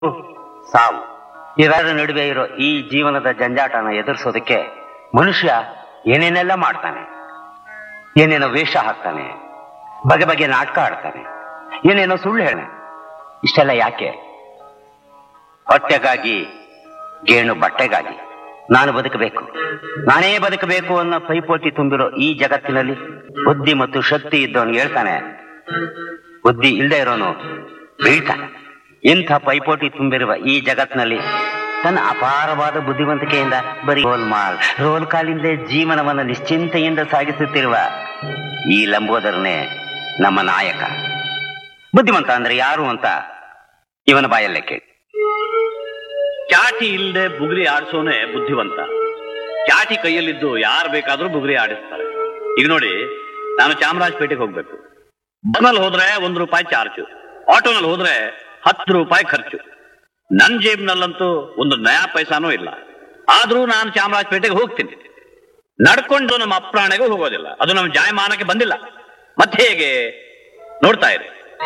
ಸಾವು ಇವೆರಡರ ನಡುವೆ ಇರೋ ಈ ಜೀವನದ ಜಂಜಾಟನ ಎದುರಿಸೋದಕ್ಕೆ ಮನುಷ್ಯ ಏನೇನೆಲ್ಲ ಮಾಡ್ತಾನೆ ಏನೇನೋ ವೇಷ ಹಾಕ್ತಾನೆ ಬಗೆ ಬಗೆ ನಾಟಕ ಆಡ್ತಾನೆ ಏನೇನೋ ಸುಳ್ಳು ಹೇಳ ಇಷ್ಟೆಲ್ಲ ಯಾಕೆ ಹೊಟ್ಟೆಗಾಗಿ ಗೇಣು ಬಟ್ಟೆಗಾಗಿ ನಾನು ಬದುಕಬೇಕು ನಾನೇ ಬದುಕಬೇಕು ಅನ್ನೋ ಪೈಪೋಟಿ ತುಂಬಿರೋ ಈ ಜಗತ್ತಿನಲ್ಲಿ ಬುದ್ಧಿ ಮತ್ತು ಶಕ್ತಿ ಇದ್ದವನು ಹೇಳ್ತಾನೆ ಬುದ್ಧಿ ಇಲ್ಲದೆ ಇರೋನು ಬೀಳ್ತಾನೆ ಇಂಥ ಪೈಪೋಟಿ ತುಂಬಿರುವ ಈ ಜಗತ್ತಿನಲ್ಲಿ ತನ್ನ ಅಪಾರವಾದ ಬುದ್ಧಿವಂತಿಕೆಯಿಂದ ಬರೀ ರೋಲ್ ಮಾಲ್ ರೋಲ್ ಕಾಲಿಂದ ಜೀವನವನ್ನು ನಿಶ್ಚಿಂತೆಯಿಂದ ಸಾಗಿಸುತ್ತಿರುವ ಈ ಲಂಬೋದರನೇ ನಮ್ಮ ನಾಯಕ ಬುದ್ಧಿವಂತ ಅಂದ್ರೆ ಯಾರು ಅಂತ ಇವನ ಬಾಯಲ್ಲೇ ಕೇಳಿ ಚಾಟಿ ಇಲ್ಲದೆ ಬುಗುರಿ ಆಡಿಸೋನೆ ಬುದ್ಧಿವಂತ ಚಾಟಿ ಕೈಯಲ್ಲಿದ್ದು ಯಾರು ಬೇಕಾದ್ರೂ ಬುಗುರಿ ಆಡಿಸ್ತಾರೆ ಈಗ ನೋಡಿ ನಾನು ಚಾಮರಾಜಪೇಟೆಗೆ ಹೋಗ್ಬೇಕು ಬಸ್ನಲ್ಲಿ ಹೋದ್ರೆ ಒಂದು ರೂಪಾಯಿ ಚಾರ್ಜ್ ಆಟೋನಲ್ಲಿ ಹೋದ್ರೆ ಹತ್ತು ರೂಪಾಯಿ ಖರ್ಚು ನನ್ನ ಜೇಬ್ನಲ್ಲಂತೂ ಒಂದು ನಯಾ ಪೈಸಾನೂ ಇಲ್ಲ ಆದ್ರೂ ನಾನು ಚಾಮರಾಜಪೇಟೆಗೆ ಹೋಗ್ತೀನಿ ನಡ್ಕೊಂಡು ನಮ್ಮ ಅಪ್ರಾಣೆಗೂ ಹೋಗೋದಿಲ್ಲ ಅದು ನಮ್ಮ ಜಾಯಮಾನಕ್ಕೆ ಬಂದಿಲ್ಲ ಮತ್ತೆ ಹೇಗೆ ನೋಡ್ತಾ ಇರಿ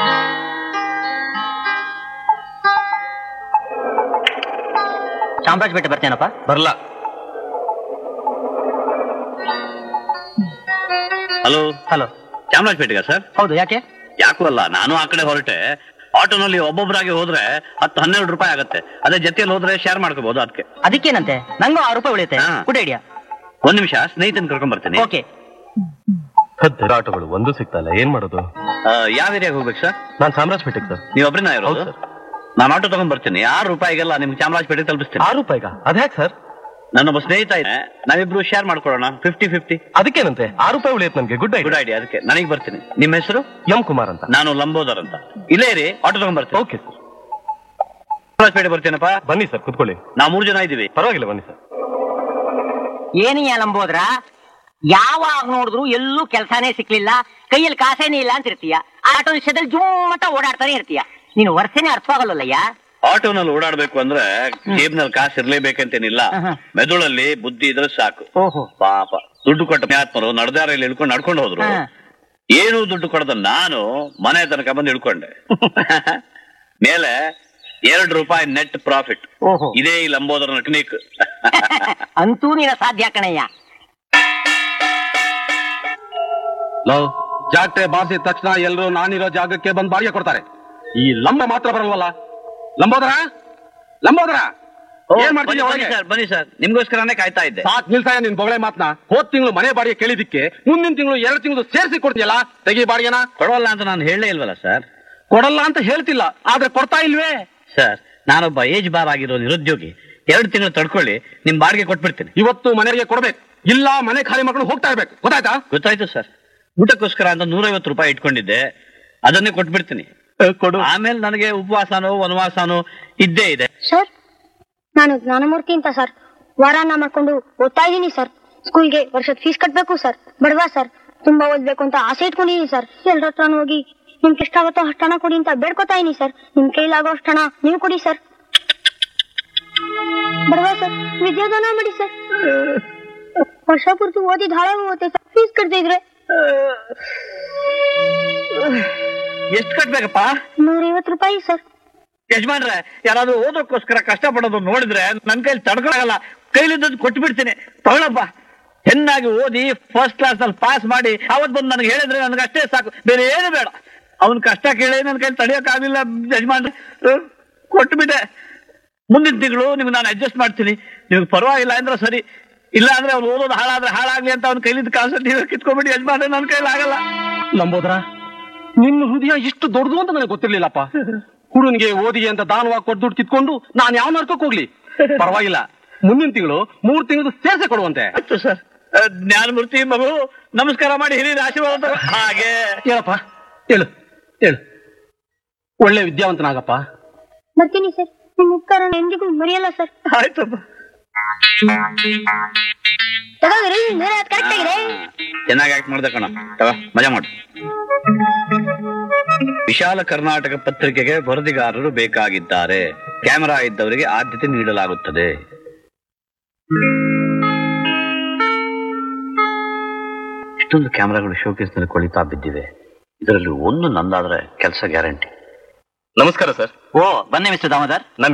ಚಾಮರಾಜಪೇಟೆ ಬರ್ತೇನಪ್ಪ ಬರ್ಲ ಹಲೋ ಹಲೋ ಚಾಮರಾಜಪೇಟೆಗ ಸರ್ ಹೌದು ಯಾಕೆ ಯಾಕೂ ಅಲ್ಲ ನಾನು ಆ ಕಡೆ ಹೊರಟೆ ಆಟೋನಲ್ಲಿ ಒಬ್ಬೊಬ್ಬರಾಗಿ ಹೋದ್ರೆ ಹತ್ತು ಹನ್ನೆರಡು ರೂಪಾಯಿ ಆಗುತ್ತೆ ಅದೇ ಜೊತೆಯಲ್ಲಿ ಹೋದ್ರೆ ಶೇರ್ ಮಾಡ್ಕೋಬಹುದು ಅದಕ್ಕೆ ಅದಕ್ಕೇನಂತೆ ನಂಗೂ ಆರು ರೂಪಾಯಿ ಉಳಿಯುತ್ತೆ ಹಾ. ಗುಡ್ ಐಡಿಯಾ ಒಂದ್ ನಿಮಿಷ ಸ್ನೇಹಿತನ ಕರ್ಕೊಂಡ್ ಬರ್ತೀನಿ ಓಕೆ ಹತ್ತು ಆಟೋಗಳು ಒಂದು ಸಿಗ್ತಲ್ಲ ಏನ್ ಮಾಡೋದು ಆ, ಯಾವ ಏರಿಯಾಗ ಹೋಗ್ಬೇಕು ಸರ್ ನಾನ್ ಚಾಮರಾಜಪೇಟೆಗೆ ಸರ್ ನೀವು ಒಬ್ಬರಿನ ಇರೋದು ಹೌದು ಸರ್. ನಾನು ಆಟೋ ತಗೊಂಡ್ ಬರ್ತೀನಿ ಆರು ರೂಪಾಯಿಗೆಲ್ಲ ನಿಮ್ಗೆ ಚಾಮರಾಜಪೇಟೆ ತಲುಪಿಸ್ತೀನಿ ಆರು ರೂಪಾಯಿಗ ಅದ್ಯಾಕ್ ಸರ್ ನನ್ನೊಬ್ಬ ಸ್ನೇಹಿತ ಇದೆ ನಾವಿಬ್ರು ಶೇರ್ ಮಾಡ್ಕೊಳ್ಳೋಣ ಫಿಫ್ಟಿ ಫಿಫ್ಟಿ ಅದಕ್ಕೇನಂತೆ ಆರು ರೂಪಾಯಿ ಉಳಿಯುತ್ತೆ ನನ್ಗೆ ಗುಡ್ ಗುಡ್ ಐಡಿಯಾ ಐಡಿಯಾ ಅದಕ್ಕೆ ನನಗೆ ಬರ್ತೀನಿ ನಿಮ್ಮ ಹೆಸರು ಎಂ ಕುಮಾರ್ ಅಂತ ನಾನು ಲಂಬೋದರ್ ಅಂತ ಇಲ್ಲೇ ಇರಿ ಆಟೋ ತಗೊಂಡ್ ಬರ್ತೀನಿ ಓಕೆ ಸರ್ ಚಾಮರಾಜಪೇಟೆ ಬರ್ತೀನಪ್ಪ ಬನ್ನಿ ಸರ್ ಕುತ್ಕೊಳ್ಳಿ ನಾವು ಮೂರು ಜನ ಇದ್ದೀವಿ ಪರವಾಗಿಲ್ಲ ಬನ್ನಿ ಸರ್ ಏನಯ್ಯ ಲಂಬೋದ್ರ ಯಾವಾಗ ನೋಡಿದ್ರು ಎಲ್ಲೂ ಕೆಲಸನೇ ಸಿಕ್ಲಿಲ್ಲ ಕೈಯಲ್ಲಿ ಕಾಸೇನೇ ಇಲ್ಲ ಅಂತ ಇರ್ತೀಯ ಆಟೋ ವಿಷಯದಲ್ಲಿ ಜುಮ್ಮಟ ಓಡಾಡ್ತಾನೆ ಇರ್ತೀಯ ನೀನು ವರ್ಷನೇ ಅರ್ಥವಾಗಲ್ಲಯ್ಯ ಆಟೋನಲ್ಲಿ ಓಡಾಡ್ಬೇಕು ಅಂದ್ರೆ ಜೇಬ್ನಲ್ಲಿ ಕಾಸು ಇರ್ಲೇಬೇಕಂತೇನಿಲ್ಲ ಆಹಾ. ಮೆದುಳಲ್ಲಿ ಬುದ್ಧಿ ಇದ್ರೆ ಸಾಕು ಓಹೋ ಪಾಪ ದುಡ್ಡು ಕೊಟ್ಟ ಜ್ಞಾತ್ಮರು ನಡೆದಾರಲ್ಲಿ ಇಳ್ಕೊಂಡು ನಡ್ಕೊಂಡು ಹೋದ್ರು ಹಾ. ಏನು ದುಡ್ಡು ಕೊಡದ ನಾನು ಮನೆ ತನಕ ಬಂದು ಇಳ್ಕೊಂಡೆ ಮೇಲೆ ಎರಡು ರೂಪಾಯಿ ನೆಟ್ ಪ್ರಾಫಿಟ್ ಓಹೋ ಇದೇ ಈ ಲಂಬೋದರ ಟೆಕ್ನಿಕ್ ಅಂತೂ ನೀನ ಸಾಧ್ಯ ಕಣಯ್ಯ ಲವ್ ಜಾತ್ರೆ ಬಾರಿಸಿದ ತಕ್ಷಣ ಎಲ್ಲರೂ ನಾನಿರೋ ಜಾಗಕ್ಕೆ ಬಂದು ಬಾಡಿಗೆ ಕೊಡ್ತಾರೆ ಈ ಲಂಬ ಮಾತ್ರ ಬರಲ್ವಲ್ಲ ಲಂಬೋದರ ಲಂಬೋದರ ಏನ್ ಮಾಡ್ತೀನಿ ಬನ್ನಿ ಒಳಗೆ ಸರ್ ಬನ್ನಿ ಸರ್ ನಿಮ್ಗೋಸ್ಕರನೇ ಕಾಯ್ತಾ ಇದ್ದೆ ಸಾಕ್ ನಿಲ್ಸಾಯ ನಿನ್ ಬೊಗಳೆ ಮಾತ್ನ ಹೋದ್ ತಿಂಗಳು ಮನೆ ಬಾಡಿಗೆ ಕೇಳಿದಿಕ್ಕೆ ಮುಂದಿನ ತಿಂಗಳು ಎರಡು ತಿಂಗಳು ಸೇರಿಸಿ ಕೊಡ್ತೀಯಲ್ಲ ತೆಗಿ ಬಾಡಿಗೆನ ಕೊಡೋಲ್ಲ ಅಂತ ನಾನು ಹೇಳಲೇ ಇಲ್ವಲ್ಲ ಸರ್ ಕೊಡಲ್ಲ ಅಂತ ಹೇಳ್ತಿಲ್ಲ ಆದ್ರೆ ಕೊಡ್ತಾ ಇಲ್ವೇ ಸರ್ ನಾನೊಬ್ಬ ಏಜ್ ಬಾರ್ ಆಗಿರೋ ನಿರುದ್ಯೋಗಿ ಎರಡು ತಿಂಗಳು ತಡ್ಕೊಳ್ಳಿ ನಿಮ್ ಬಾಡಿಗೆ ಕೊಟ್ಬಿಡ್ತೀನಿ ಇವತ್ತು ಮನೆಗೆ ಕೊಡ್ಬೇಕು ಇಲ್ಲ ಮನೆ ಖಾಲಿ ಮಾಡ್ಕೊಂಡು ಹೋಗ್ತಾ ಇರ್ಬೇಕು ಗೊತ್ತಾಯ್ತಾ ಗೊತ್ತಾಯ್ತು ಸರ್ ಊಟಕ್ಕೋಸ್ಕರ ಅಂತ ನೂರೈವತ್ತು ರೂಪಾಯಿ ಇಟ್ಕೊಂಡಿದ್ದೆ ಅದನ್ನೇ ಕೊಟ್ಬಿಡ್ತೀನಿ ಕೊಡು ಆಮೇಲೆ ನನಗೆ ಉಪವಾಸನೋ ವನವಾಸನೋ ಇದ್ದೇ ಇದೆ ಸರ್ ನಾನು ಜ್ಞಾನಮೂರ್ತಿ ಅಂತ ಸರ್ ವಾರಾನ ಮಾಡ್ಕೊಂಡು ಓದ್ತಾ ಇದ್ದೀನಿ ಸರ್ ಸ್ಕೂಲ್ಗೆ ವರ್ಷದ ಫೀಸ್ ಕಟ್ಬೇಕು ಸರ್ ಬಡವ ಸರ್ ತುಂಬಾ ಓದ್ಬೇಕು ಅಂತ ಆಸೆ ಇಟ್ಕೊಂಡಿದ್ದೀನಿ ಸರ್ ಎಲ್ಲರ ಹತ್ರನೂ ಹೋಗಿ ನಿಮ್ಗೆ ಎಷ್ಟಾಗುತ್ತೋ ಅಷ್ಟು ಹಣ ಕೊಡಿ ಅಂತ ಬೇಡ್ಕೊತಾ ಇದೀನಿ ಸರ್ ನಿಮ್ ಕೈಲಾಗೋ ಅಷ್ಟು ಹಣ ನೀವು ಕೊಡಿ ಸರ್ ಬಡವ ಸರ್ ವಿದ್ಯಾದಾನ ಮಾಡಿ ಸರ್ ವರ್ಷ ಪೂರ್ತಿ ಓದಿದ್ ಹಾಳಾಗಿ ಹೋಗುತ್ತೆ ಸರ್ ಫೀಸ್ ಕಟ್ತಿದ್ರೆ ಎಷ್ಟು ಕಟ್ಬೇಕಪ್ಪ ನೂರೈವತ್ತು ರೂಪಾಯಿ ಸರ್ ಯಜಮಾನ್ರೆ ಯಾರಾದ್ರೂ ಓದೋಕ್ಕೋಸ್ಕರ ಕಷ್ಟ ಪಡೋದು ನೋಡಿದ್ರೆ ನನ್ ಕೈಲಿ ತಡ್ಕೊಳಲ್ಲ ಕೈಲಿದ್ದದ್ದು ಕೊಟ್ಟು ಬಿಡ್ತೀನಿ ತಗೊಳಪ್ಪ ಚೆನ್ನಾಗಿ ಓದಿ ಫಸ್ಟ್ ಕ್ಲಾಸ್ ಅಲ್ಲಿ ಪಾಸ್ ಮಾಡಿ ಅವತ್ ಬಂದು ನನಗೆ ಹೇಳಿದ್ರೆ ನನಗೆ ಅಷ್ಟೇ ಸಾಕು ಬೇರೆ ಏನು ಬೇಡ ಅವನ್ ಕಷ್ಟ ಕೇಳಿ ನನ್ನ ಕೈಲಿ ತಡೆಯೋಕ್ಕಾಗಲಿಲ್ಲ ಯಜಮಾನ್ರೆ ಅಹ್, ಕೊಟ್ಬಿಟ್ಟೆ ಮುಂದಿನ ತಿಂಗಳು ನಿಮ್ಗೆ ನಾನು ಅಡ್ಜಸ್ಟ್ ಮಾಡ್ತೀನಿ ನಿಮ್ಗೆ ಪರವಾಗಿಲ್ಲ ಅಂದ್ರೆ ಸರಿ ಇಲ್ಲ ಅಂದ್ರೆ ಅವ್ನು ಓದೋದು ಹಾಳಾದ್ರೆ ಹಾಳಾಗ್ಲಿ ಅಂತ ಅವ್ನ ಕೈಲಿದ್ದ ಕಾಸು ನೀವು ಕಿತ್ಕೊಂಡ್ಬಿಟ್ಟು ಯಜಮಾನ್ರೆ ನನ್ನ ಕೈಲಿ ಆಗಲ್ಲ ಲಂಬೋದರ ನಿನ್ನ ಹೃದಯ ಇಷ್ಟು ದೊಡ್ಡದು ಅಂತ ನನಗೆ ಗೊತ್ತಿರ್ಲಿಲ್ಲಪ್ಪ ಹುಡುಗನಿಗೆ ಓದಿಗೆ ಅಂತ ದಾನವಾಗಿ ಕೊಟ್ಟು ದುಡ್ಡು ಕಿತ್ಕೊಂಡು ನಾನು ಯಾವ ನಡ್ಕೋಕ್ ಹೋಗ್ಲಿ ಪರವಾಗಿಲ್ಲ ಮುಂದಿನ ತಿಂಗಳು ಮೂರ್ ತಿಂಗಳು ಸೇರ್ಸೆ ಕೊಡುವಂತೆ ಆಯ್ತು ಸರ್ ಜ್ಞಾನಮೂರ್ತಿ ಮಗು ನಮಸ್ಕಾರ ಮಾಡಿ ಹಿರಿಯ ಆಶೀರ್ವಾದ ತಗೋ. ಹಾಗೆ ಹೇಳಪ್ಪ ಹೇಳು ಹೇಳು ಒಳ್ಳೆ ವಿದ್ಯಾವಂತನಾಗಪ್ಪ ಬರ್ತೀನಿ ಸರ್ ನಿಮ್ ಉಪಕಾರ ಎಂದಿಗೂ ಮರೆಯಲ್ಲ ಸರ್ ಆಯ್ತಪ್ಪ ತಗೋದ್ರಿ ನೂರ ಕರೆಕ್ಟ್ ಆಗಿದೆ ಚೆನ್ನಾಗಿ ಆಕ್ಟ್ ಮಾಡ್ದೆ ಕಣ ತಗೋ ಮಜಾ ಮಾಡು ವಿಶಾಲ ಕರ್ನಾಟಕ ಪತ್ರಿಕೆಗೆ ವರದಿಗಾರರು ಬೇಕಾಗಿದ್ದಾರೆ ಕ್ಯಾಮೆರಾ ಇದ್ದವರಿಗೆ ಆದ್ಯತೆ ನೀಡಲಾಗುತ್ತದೆ ಇಷ್ಟೊಂದು ಕ್ಯಾಮೆರಾಗಳು ಶೋಕೇಸ್ನಲ್ಲಿ ಕೊಳಿತಾ ಬಿದ್ದಿವೆ ಇದರಲ್ಲಿ ಒಂದು ನಂದಾದ್ರೆ ಕೆಲಸ ಗ್ಯಾರಂಟಿ ನಮಸ್ಕಾರ ಸರ್ ಓ ಬನ್ನಿ ಮಿಸ್ಟರ್ ದಾಮೋದರ್ ನಮ್